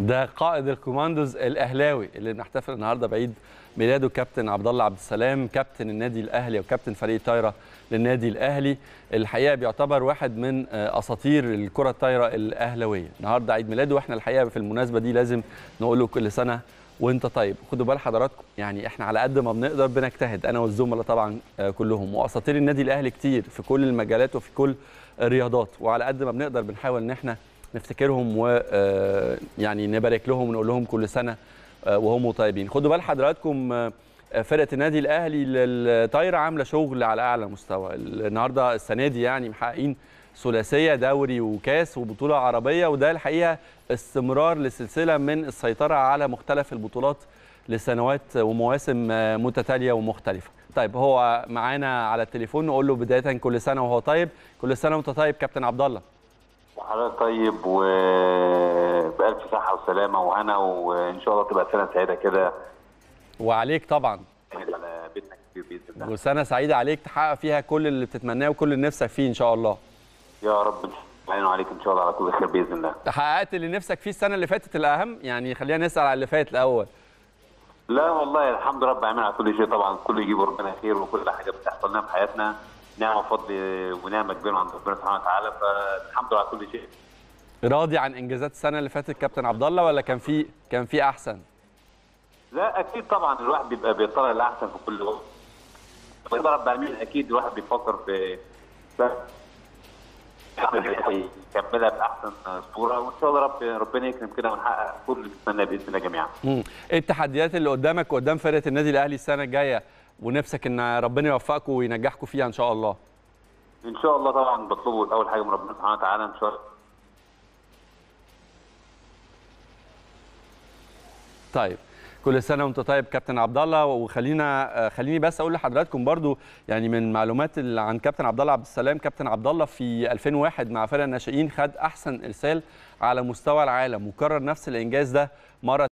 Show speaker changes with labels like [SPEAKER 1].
[SPEAKER 1] ده قائد الكوماندوز الاهلاوي اللي بنحتفل النهارده بعيد ميلاده كابتن عبد الله عبد السلام كابتن النادي الاهلي وكابتن فريق الطايره للنادي الاهلي الحقيقه بيعتبر واحد من اساطير الكره الطايره الاهلاويه النهارده عيد ميلاده واحنا الحقيقه في المناسبه دي لازم نقول له كل سنه وانت طيب خدوا بال حضراتكم يعني احنا على قد ما بنقدر بنجتهد انا والزملاء طبعا كلهم واساطير النادي الاهلي كتير في كل المجالات وفي كل الرياضات وعلى قد ما بنقدر بنحاول ان احنا نفتكرهم ويعني نبارك لهم ونقول لهم كل سنه وهم طيبين خدوا بال حضراتكم فرقه النادي الاهلي للطايره عامله شغل على اعلى مستوى النهارده السنه دي يعني محققين ثلاثيه دوري وكاس وبطوله عربيه وده الحقيقه استمرار لسلسله من السيطره على مختلف البطولات لسنوات ومواسم متتاليه ومختلفه طيب هو معانا على التليفون نقول له بدايه كل سنه وهو طيب كل سنه وانت طيب كابتن عبد الله
[SPEAKER 2] وحضرتك طيب وبألف صحة وسلامة وهنا وإن شاء الله تبقى سنة سعيدة كده
[SPEAKER 1] وعليك طبعا
[SPEAKER 2] على بيتنا كتير بإذن الله
[SPEAKER 1] وسنة سعيدة عليك تحقق فيها كل اللي بتتمناه وكل اللي نفسك فيه إن شاء الله
[SPEAKER 2] يا رب نعين عليك إن شاء الله على كل خير بإذن الله
[SPEAKER 1] حققت اللي نفسك فيه السنة اللي فاتت الأهم يعني خلينا نسأل على اللي فات الأول
[SPEAKER 2] لا والله الحمد لله رب العالمين على كل شيء طبعا كله يجيب ربنا خير وكل حاجة بتحصل لنا في حياتنا نعمة وفضل ونعمة كبيرة عند ربنا سبحانه وتعالى فالحمد لله على كل شيء
[SPEAKER 1] راضي عن انجازات السنه اللي فاتت كابتن عبد الله ولا كان في كان في احسن؟
[SPEAKER 2] لا اكيد طبعا الواحد بيبقى بيطلع الاحسن في كل وقت. ربنا رب العالمين اكيد الواحد بيفكر في يكملها باحسن صوره وان شاء الله رب ربنا يكرم كده ونحقق كل اللي بنتمناه باذن الله جميعا.
[SPEAKER 1] ايه التحديات اللي قدامك وقدام فرقه النادي الاهلي السنه الجايه ونفسك ان ربنا يوفقكم وينجحكم فيها ان شاء الله؟
[SPEAKER 2] ان شاء الله طبعا بطلبه اول حاجه من ربنا سبحانه وتعالى ان شاء الله
[SPEAKER 1] طيب كل سنه وانت طيب كابتن عبد الله وخلينا خليني بس اقول لحضراتكم برضو يعني من معلومات اللي عن كابتن عبد الله عبد السلام كابتن عبد الله في 2001 مع فرق الناشئين خد احسن ارسال على مستوى العالم وكرر نفس الانجاز ده مره